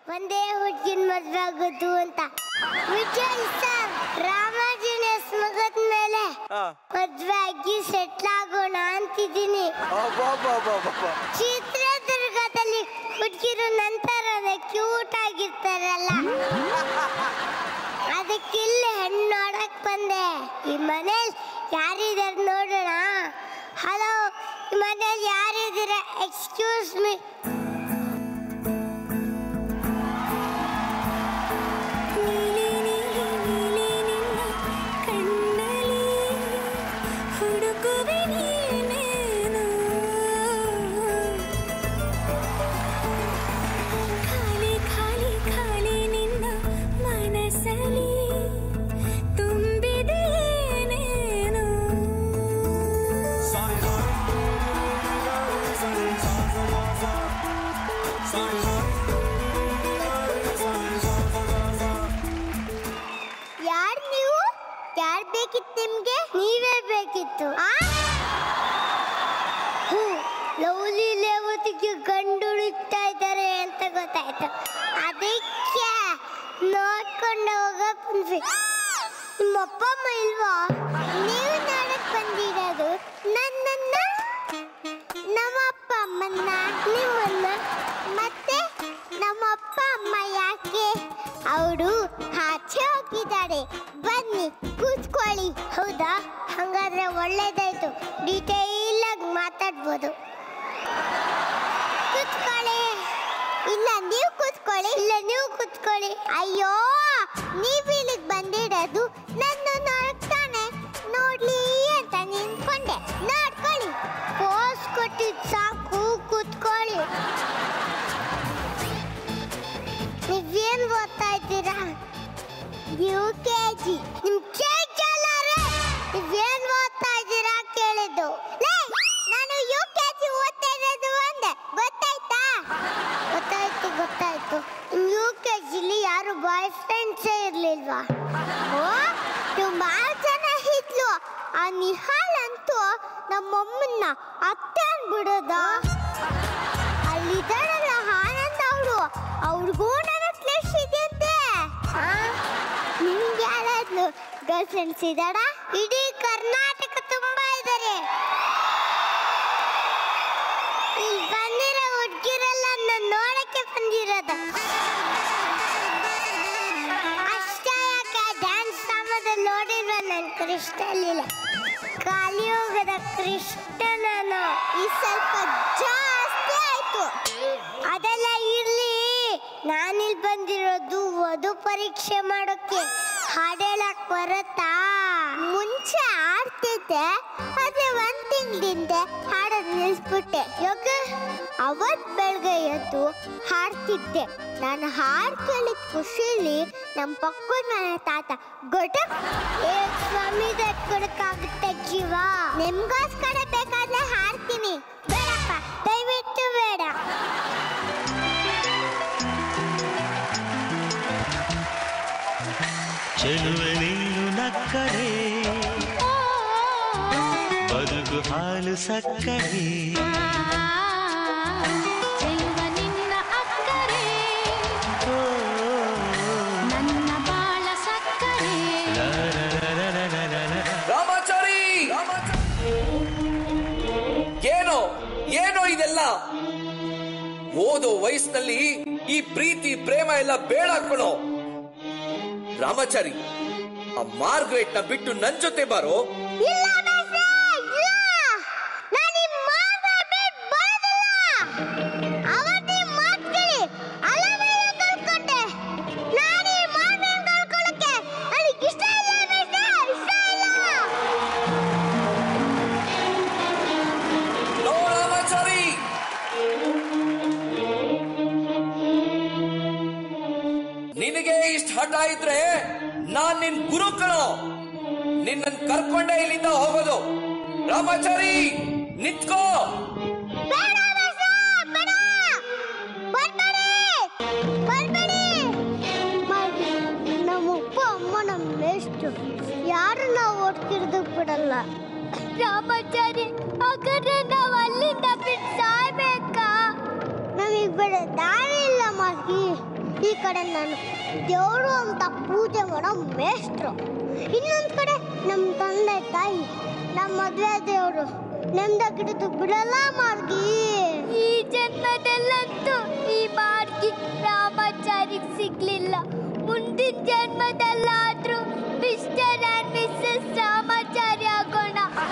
ಒಂದೇ ಹುಡುಗಿನ ಮದ್ವೆ ಆಗೋದು ಅಂತ ವಿಜಯ್ ಸರ್ ರಾಮಾಜಿನ ಮಗದ ಮೇಲೆ ಹಾ ಮದ್ವೆ ಆಗಿ ಸೆಟ್ಲ್ ಆಗೋಣ ಅಂತಿದ್ದೀನಿ ಅಬ್ಬಬ್ಬಬ್ಬಬ್ಬ. ಚಿತ್ರದುರ್ಗದಲ್ಲಿ ಹುಡುಗಿರು ನಂತರ ಕ್ಯೂಟ್ ಆಗಿರ್ತಾರಲ್ಲ ಅದಕ್ಕೆ ಇಲ್ಲಿ ಹೆಣ್ಣು ನೋಡಕ್ ಬಂದೆ ಈ ಮನೇಲಿ ಯಾರಿದಾರೆ ನೋಡೋಣ ಹಲೋ ಈ ಮನೇಲಿ ಯಾರಿದ್ದೀರ ಎಕ್ಸ್ಕ್ಯೂಸ್ ಮೀ ನೀಲಿ ನೀಲಿ ನೀಲಿ ನಿನ್ನ ಕಣ್ಣಲ್ಲಿ ಹುಡುಕುವೆ ನೀನೇನು ಖಾಲಿ ಖಾಲಿ ಖಾಲಿ ನಿನ್ನ ಮನಸ್ಸಲ್ಲಿ ತುಂಬಿದೆ ಏನೇನು ಯಾರ್ ನೀವು ಯಾರ್ ಬೇಕಿತ್ತು ನಿಮ್ಗೆ ನೀವೇ ಬೇಕಿತ್ತು ಆ? ಹ್ಞೂ ಲವ್ಲಿ ಲೇವತಿಗೆ ಗಂಡು ಹುಡುಕ್ತಾ ಇದ್ದಾರೆ ಅಂತ ಗೊತ್ತಾಯ್ತು ಅದಕ್ಕೆ ನೋಡ್ಕೊಂಡು ಹೋಗಕ್ ಬಂದ್ವಿ ನಿಮ್ಮ ಅಪ್ಪ ಅಮ್ಮ ಇಲ್ವಾ ನೀವು ನೋಡಕ್ ಬಂದಿರೋದು ನನ್ನನ್ನ ನಮ್ಮ ಅಪ್ಪ ಅಮ್ಮನ್ನ ನಿಮ್ಮನ್ನ ಮತ್ತೆ ನಮ್ಮ ಅಪ್ಪ ಅಮ್ಮ ಯಾಕೆ ಅವರು ಆಚೆ ಹೋಗಿದ್ದಾರೆ ಬನ್ನಿ ಕೂತ್ಕೊಳ್ಳಿ ಹೌದಾ ಹಂಗಾದ್ರೆ ಒಳ್ಳೇದಾಯ್ತು ಡೀಟೇಲ್ ಆಗಿ ಮಾತಾಡ್ಬೋದು ಕೂತ್ಕೊಳ್ಳಿ ಇಲ್ಲ ನೀವು ಕೂತ್ಕೊಳ್ಳಿ ಇಲ್ಲ ನೀವು ಕೂತ್ಕೊಳ್ಳಿ ಅಯ್ಯೋ ನೀವು ಇಲ್ಲಿಗೆ ಬಂದಿರೋದು ನನ್ನ ನೋಡ್ತಾನೆ ನೋಡ್ಲಿ ಅಂತ ನಿಂತ್ಕೊಂಡೆ ನೋಡ್ಕೊಳ್ಳಿ ಪೋಸ್ ಕೊಟ್ಟಿದ್ ಸಾಕು ಕೂತ್ಕೊಳ್ಳಿ ನೀವೇನ್ ಓದ್ತಾ ಇದ್ದೀರಾ ಯು ಕೆ ಜಿ ನಿಮ್ ಕೇಳಲಾರೆ ನೀವೇನ್ ಓದ್ತಾ ಇದ್ದೀರಾ ಕೇಳಿದ್ದು ಲೇ, ನಾನು ಯು ಕೆ ಜಿ ಓದ್ತಾ ಇರೋದು ಅಂದೆ ಗೊತ್ತಾಯ್ತಾ ಗೊತ್ತಾಯ್ತು ಗೊತ್ತಾಯ್ತು ಯು ಕೆ ಜಿಲಿ ಯಾರು ಬಾಯ್ ಫ್ರೆಂಡ್ಸೇ ಇರ್ಲಿಲ್ವಾ ಓ ಸುಮಾರು ಜನ ಇದ್ಲು ಆ ನಿಹಾಲ್ ಅಂತೂ ನಮ್ಮಮ್ಮನ್ನ ಅತ್ತೆ ಅನ್ಬಿಡೋದ ಅಲ್ಲಿದ್ದಾಳಲ್ಲ ಆನಂದ್ ಅವಳು ಅವ್ರಿಗೂ ನನ್ನ ಫ್ಲೆಶ್ ಇದೆ ಅಂತೆ ನಿಮ್ಗೆ ಯಾರಾದ್ಲು ಗರ್ಲ್ ಫ್ರೆಂಡ್ಸ್ ಇದ್ದಾರಾ ಇಡೀ ಕರ್ನಾಟಕ ತುಂಬಾ ಇದ್ದಾರೆ ಇಲ್ಲಿ ಬಂದಿರೋ ಹುಡುಗಿರೆಲ್ಲ ನನ್ನ ನೋಡಕ್ಕೆ ಬಂದಿರೋದು ಅಷ್ಟೇ ಯಾಕೆ ಡ್ಯಾನ್ಸ್ ಸಾಮದಲ್ಲಿ ನೋಡಿಲ್ವ ನನ್ನ ಕೃಷ್ಣಲಿಲ್ಲ ಕಾಲಿಯೋಗದ ಕೃಷ್ಣ ನಾನು ಈ ಸ್ವಲ್ಪ ಜಾಸ್ತಿ ಆಯ್ತು ಅದೆಲ್ಲ ಇರ್ಲಿ ನಾನಿಲ್ಲಿ ಬಂದಿರೋದು ವಧು ಪರೀಕ್ಷೆ ಮಾಡೋಕೆ ಹಾಡೇಳಕ್ ಬರುತ್ತಾ ಮುಂಚೆ ಆಡ್ತಿದ್ದೆ ಆದ್ರೆ ಒಂದ್ ತಿಂಗಳಿಂದ ಹಾಡೋದ್ ನಿಲ್ಸ್ಬಿಟ್ಟೆ ಯಾಕೆ ಅವತ್ ಬೆಳಗ್ಗೆ ಎದ್ದು ಹಾಡ್ತಿದ್ದೆ ನಾನು ಹಾಡ್ ಕೇಳಿದ ಖುಷಿಲಿ ನಮ್ಮ ಪಕ್ಕದ ಮನೆ ತಾತ ಗೊಟಕ್ ಏ ಸ್ವಾಮಿ ಕೊಡಕ್ಕಾಗುತ್ತೆ ಜೀವ ನಿಮ್ಗೋಸ್ಕರ ಬೇಕಾದ್ರೆ ಹಾಡ್ತೀನಿ ಬೇಡಪ್ಪ ದಯವಿಟ್ಟು ಬೇಡ ಚೆಲುವೆ ನೀನು ನಕ್ಕರೆ ಬದುಕು ಹಾಲು ಸಕ್ಕರೆ ಚೆಲುವ ನಿನ್ನ ಅಕ್ಕರೆ ನನ್ನ ಬಾಳ ಸಕ್ಕರೆ ರಾಮಾಚಾರಿ ಏನೋ ಏನೋ ಇದೆಲ್ಲ ಓದೋ ವಯಸ್ಸಿನಲ್ಲಿ ಈ ಪ್ರೀತಿ ಪ್ರೇಮ ಎಲ್ಲ ಬೇಡ ಕಣೋ ರಾಮಾಚಾರಿ ಆ ಮಾರ್ಗ್ರೆಟ್ ನ ಬಿಟ್ಟು ನನ್ ಜೊತೆ ಬಾರೋ ಇಲ್ಲ ಮೇಷ್ಟ್ರೆ, ಇಲ್ಲ. ನಾನ್ ಈ ಮಾತನ್ನ ಬಿಟ್ ಬರೋದಿಲ್ಲ. ಅವತ್ತು ಈ ಮಾತ್ ಕೇಳಿ ಅಲಮೇಲೆ ಕಳ್ಕೊಂಡೆ. ನಾನ್ ಈ ಮಾತನ್ನ ಕಳ್ಕೊಳಕ್ಕೆ ನನಗ್ ಇಷ್ಟ ಇಲ್ಲ ಮೇಷ್ಟ್ರೆ, ಇಷ್ಟ ಇಲ್ಲ. ನೋ ರಾಮಾಚಾರಿ ನಿನಗೆ ಇಷ್ಟ ಹಠ ಇದ್ರೆ ನಾನ್ ನಿನ್ ಗುರು ಕಣೋ ನಿನ್ನನ್ ಕರ್ಕೊಂಡೆ ಇಲ್ಲಿಂದ ಹೋಗೋದು ರಾಮಾಚಾರಿ ನಿಂತ್ಕೋ ಬೇಡ ಮೇಷ್ಟ್ರೆ, ಬೇಡ. ಬರ್ಬೇಡಿ, ಬರ್ಬೇಡಿ. ಮಾಡಿ, ನಮ್ಮ ಅಪ್ಪ ಅಮ್ಮ ನಮ್ಮ ಮೇಷ್ಟ್ರು ಯಾರು ನಾವು ಓಡ್ತಿರೋದು ಬಿಡಲ್ಲ ರಾಮಾಚಾರಿ ಹಾಗಾದ್ರೆ ನಾವು ಅಲ್ಲಿಂದ ಬಿಟ್ಟು ಸಾಯ್ಬೇಕಾ ನಮಗೆ ಬಿಡ ದಾರಿ ಇಲ್ಲ ಮಾಗಿ ಈ ಕಡೆ ನಾನು ದೇವರು ಅಂತ ಪೂಜೆ ಮಾಡೋ ಮೇಷ್ಟ್ರು ಇನ್ನೊಂದು ಕಡೆ ನಮ್ಮ ತಂದೆ ತಾಯಿ ನಮ್ಮ ಮದುವೆ ದೇವರು ನೆಮ್ಮದಾಗಿಡೋದು ಬಿಡಲ್ಲ ಮಾರ್ಗಿ ಈ ಜನ್ಮದಲ್ಲಂತೂ ಈ ಮಾರ್ಗಿ ರಾಮಾಚಾರಿಗೆ ಸಿಗ್ಲಿಲ್ಲ ಮುಂದಿನ ಜನ್ಮದಲ್ಲಾದ್ರೂ ಮಿಸ್ಟರ್ ಅಂಡ್ ಮಿಸ್ಸಸ್ ರಾಮಾಚಾರಿ ಆಗೋಣ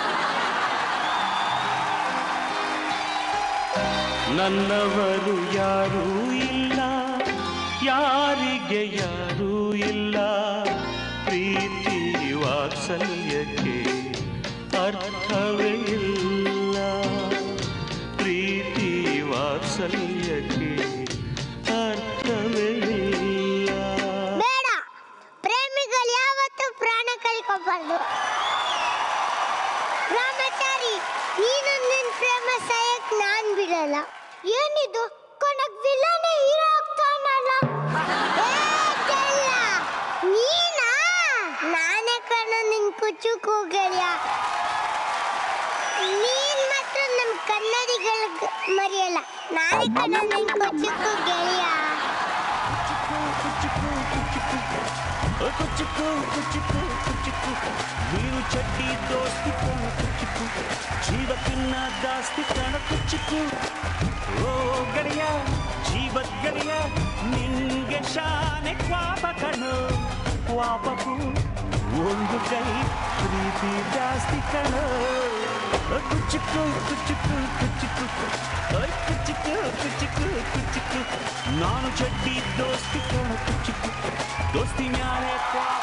ನನ್ನವರು ಯಾರೂ ಇಲ್ಲ ಯಾರಿಗೆ ಯಾರೂ ಇಲ್ಲ ಪ್ರೀತಿ ವಾತ್ಸಲ್ಯಕ್ಕೆ ಅರ್ಥವೇ ಇಲ್ಲ ಪ್ರೀತಿ ವಾತ್ಸಲ್ಯಕ್ಕೆ ಅರ್ಥವೇ ಇಲ್ಲ ಬೇಡ ಪ್ರೇಮಿಗಳು ಯಾವತ್ತೂ ಪ್ರಾಣ ಕಳ್ಕೊಬಾರ್ದು ರಾಮಾಚಾರಿ ನೀನು ನಿನ್ನ ಪ್ರೇಮ ಸಾಯಕ್ ನಾನ್ ಬಿಡಲ್ಲ ಏನಿದು ಕೊನಕ್ ವಿಲನೇ ಹೀರೋ ಆಗ್ತಾನಲ್ಲ ಏ, ಚೆಲ್ಲ, ನೀನಾ ನಾನೇ ಕಣ ನಿನ್ ಕುಚ್ಚು ಕೂಗಳ್ಯ ನೀನ್ ಮಾತ್ರ ನಮ್ ಕನ್ನಡಿಗಳಿಗೆ ಮರೆಯಲ್ಲ ನಾನೇ ಕಣ ನಿನ್ ಕುಚ್ಚು ಕೂಗಳ್ಯ ಕುಚ್ಚುಕು ಕುಚ್ಚುಕು ಕುಚ್ಚುಕು ನೀನು ಚಡ್ಡಿ ದೋಸ್ತಿ ಕಣ ಕುಚ್ಚುಕು ಜೀವಕ್ಕಿನ್ನ ಜಾಸ್ತಿ ಕಣ ಕುಚ್ಚುಕು ಓ ಗೆಳೆಯ ಜೀವದ ಗೆಳೆಯ ನಿನ್ಗೆ ಶಾನೆ ಕ್ವಾಪ ಕಣು ಕ್ವಾಪಕು ಒಂದು ಕೈ ಪ್ರೀತಿ ಜಾಸ್ತಿ ಕಣು ಕುಚ್ಚುಕು ಕುಚ್ಚುಕು ಕುಚ್ಚುಕು ಓಯ್ ಕುಚ್ಚುಕು ಕುಚ್ಚುಕು ಕುಚ್ಚುಕು ನಾನು ಚಡ್ಡಿ ದೋಸ್ತಿ ಕಣ ಕುಚ್ಚುಕು ದೋಸ್ತಿ ಮ್ಯಾಲೆ ಕ್ವಾಪ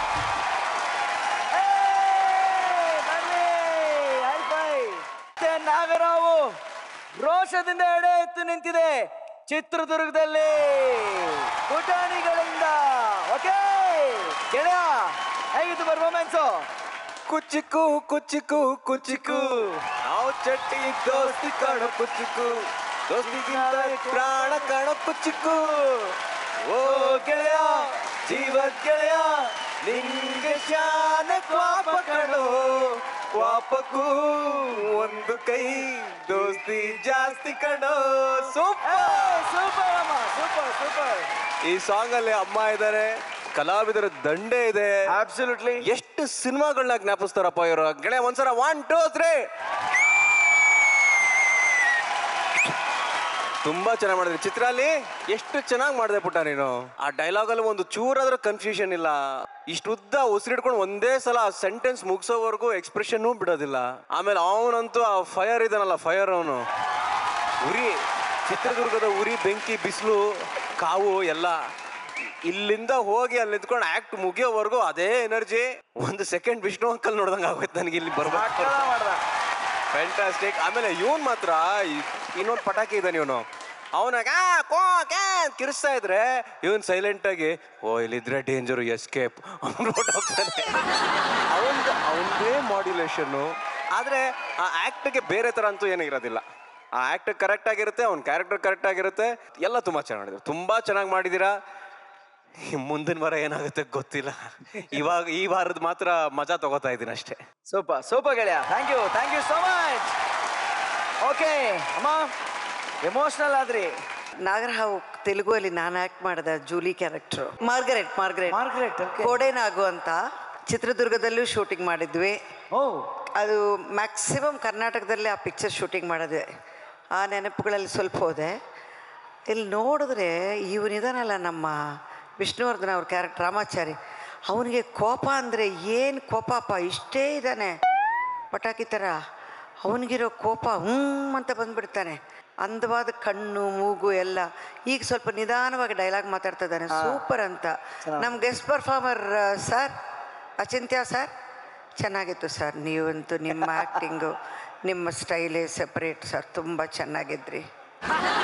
ಮತ್ತೆ ನಾಗರಾವು ರೋಷದಿಂದ ಎಡೆ ಎತ್ತು ನಿಂತಿದೆ ಚಿತ್ರದುರ್ಗದಲ್ಲಿ ಪುಟಾಣಿಗಳಿಂದ ಓಕೆ ಗೆಳೆಯ ಹೇಗಿತ್ತು ಪರ್ಫಾರ್ಮೆನ್ಸು ಕುಚ್ಚಿಕ್ಕು ಕುಚ್ಚಿಕ್ಕು ಕುಚ್ಚಿಕ್ಕು ನಾವು ಚಟ್ಟಿ ದೋಸ್ತಿ ಕಾಣೋ ಕುಚ್ಚಿಕ್ಕು ದೋಸ್ತಿಗಿಂತ ಪ್ರಾಣ ಕಾಣೋ ಕುಚ್ಚಿಕ್ಕು ಓ ಗೆಳೆಯ ಜೀವ ಗೆಳೆಯ ನಿಂಗೆ ಶಾನ ಕ್ವಾಪ ಕಣೋ ಕ್ವಾಪಕ್ಕೂ ಒಂದು ಕೈ ದೋಸ್ತಿ ಜಾಸ್ತಿ ಕಣೋ ಸೂಪರ್ ಸೂಪರ್ ಅಮ್ಮ ಸೂಪರ್ ಸೂಪರ್ ಈ ಸಾಂಗ್ ಅಲ್ಲಿ ಅಮ್ಮ ಇದ್ದಾರೆ ಕಲಾವಿದರ ದಂಡೆ ಇದೆ ಅಬ್ಸಲ್ಯೂಟ್ಲಿ ಎಷ್ಟು ಸಿನಿಮಾಗಳನ್ನ ಜ್ಞಾಪಿಸ್ತಾರಪ್ಪ ಇವರು ಗೆಳೆಯ ಒಂದ್ಸಲ ಒನ್ ಟೂ ತ್ರೀ ತುಂಬಾ ಚೆನ್ನಾಗಿ ಮಾಡಿದ್ರಿ ಚಿತ್ರಾಲಿ ಎಷ್ಟು ಚೆನ್ನಾಗಿ ಮಾಡಿದೆ ಪುಟ್ಟ ನೀನು ಆ ಡೈಲಾಗ್ ಅಲ್ಲಿ ಒಂದು ಚೂರಾದ್ರೂ ಕನ್ಫ್ಯೂಷನ್ ಇಲ್ಲ ಇಷ್ಟು ಉದ್ದ ಉಸಿರಿಡ್ಕೊಂಡು ಒಂದೇ ಸಲ ಆ ಸೆಂಟೆನ್ಸ್ ಮುಗಿಸೋವರೆಗೂ ಎಕ್ಸ್ಪ್ರೆಷನ್ ಬಿಡೋದಿಲ್ಲ ಆಮೇಲೆ ಅವನಂತೂ ಆ ಫೈರ್ ಇದಾನಲ್ಲ ಫೈರ್ ಅವನು ಉರಿ ಚಿತ್ರದುರ್ಗದ ಉರಿ ಬೆಂಕಿ ಬಿಸಿಲು ಕಾವು ಎಲ್ಲ ಇಲ್ಲಿಂದ ಹೋಗಿ ಅಲ್ಲಿ ನಿಂತ್ಕೊಂಡು ಆಕ್ಟ್ ಮುಗಿಯೋವರೆಗೂ ಅದೇ ಎನರ್ಜಿ ಒಂದು ಸೆಕೆಂಡ್ ವಿಷ್ಣು ಅಂಕಲ್ ನೋಡ್ದಂಗೆ ಆಗೋಯ್ತು ನನಗೆ ಇಲ್ಲಿ ಬರ್ಬೇಕು ಫ್ಯಾಂಟಾಸ್ಟಿಕ್ ಆಮೇಲೆ ಇವನ್ ಮಾತ್ರ ಇನ್ನೊಂದು ಪಟಾಕಿ ಇದ್ದಾನೆ ಇವನು ಅವನಾಗ ಕೋ ಕ್ಯಾ ಅಂತ ಕಿರಿಸ್ತಾ ಇದ್ರೆ ಇವನ್ ಸೈಲೆಂಟ್ ಆಗಿ ಓ ಇಲ್ಲಿದ್ರೆ ಡೇಂಜರು ಎಸ್ಕೇಪ್ ಅವ್ನು ಹೋಗ್ತಾನೆ ಅವನ್ದು ಅವನದೇ ಮಾಡ್ಯುಲೇಷನ್ನು ಆದರೆ ಆ ಆ್ಯಕ್ಟ್ಗೆ ಬೇರೆ ಥರ ಅಂತೂ ಏನೂ ಇರೋದಿಲ್ಲ ಆ ಆ್ಯಕ್ಟ್ ಕರೆಕ್ಟ್ ಆಗಿರುತ್ತೆ ಅವ್ನ ಕ್ಯಾರೆಕ್ಟರ್ ಕರೆಕ್ಟ್ ಆಗಿರುತ್ತೆ ಎಲ್ಲ ತುಂಬ ಚೆನ್ನಾಗಿ ಮಾಡಿದ್ರು ತುಂಬ ಚೆನ್ನಾಗಿ ಮಾಡಿದ್ದೀರಾ ಈ ಮುಂದಿನ ವಾರ ಏನಾಗುತ್ತೆ ಗೊತ್ತಿಲ್ಲ ಇವಾಗ ಈ ವಾರದ ಮಾತ್ರ ಮಜಾ ತಗೋತಾ ಇದ್ದೀನಿ ಅಷ್ಟೇ ಸೂಪರ್ ಸೂಪರ್ ಗೆಳೆಯ thank you thank you so much okay ಅಮ್ಮ ಎಮೋಷನಲ್ ಆದ್ರಿ ನಾಗರಹಾವು ತೆಲುಗುವಲ್ಲಿ ನಾನು ಆ್ಯಕ್ಟ್ ಮಾಡಿದ Julie character Margaret Margaret Margaret okay ಕೋಡೇನಾಗು ಅಂತ ಚಿತ್ರದುರ್ಗದಲ್ಲೂ ಶೂಟಿಂಗ್ ಮಾಡಿದ್ವಿ ಓ ಅದು ಮ್ಯಾಕ್ಸಿಮಮ್ ಕರ್ನಾಟಕದಲ್ಲೇ ಆ ಪಿಕ್ಚರ್ ಶೂಟಿಂಗ್ ಮಾಡಿದ್ವಿ ಆ ನೆನಪುಗಳಲ್ಲಿ ಸ್ವಲ್ಪ ಹೋದೆ ಇಲ್ಲಿ ನೋಡಿದ್ರೆ ಇವನಿದಾನಲ್ಲ ನಮ್ಮ ವಿಷ್ಣುವರ್ಧನ್ ಅವ್ರ ಕ್ಯಾರೆಕ್ಟರ್ ರಾಮಾಚಾರಿ ಅವನಿಗೆ ಕೋಪ ಅಂದರೆ ಏನು ಕೋಪಪ್ಪ ಇಷ್ಟೇ ಇದ್ದಾನೆ ಪಟಾಕಿ ಥರ ಅವನಿಗಿರೋ ಕೋಪ ಹ್ಞೂ ಅಂತ ಬಂದ್ಬಿಡ್ತಾನೆ ಅಂದವಾದ ಕಣ್ಣು ಮೂಗು ಎಲ್ಲ ಈಗ ಸ್ವಲ್ಪ ನಿಧಾನವಾಗಿ ಡೈಲಾಗ್ ಮಾತಾಡ್ತಾ ಇದ್ದಾನೆ ಸೂಪರ್ ಅಂತ ನಮ್ಮ guest performer sir Achintya sir ಚೆನ್ನಾಗಿತ್ತು ಸರ್ ನೀವಂತೂ ನಿಮ್ಮ ಆ್ಯಕ್ಟಿಂಗು ನಿಮ್ಮ ಸ್ಟೈಲೇ ಸೆಪ್ರೇಟ್ ಸರ್ ತುಂಬ ಚೆನ್ನಾಗಿದ್ರಿ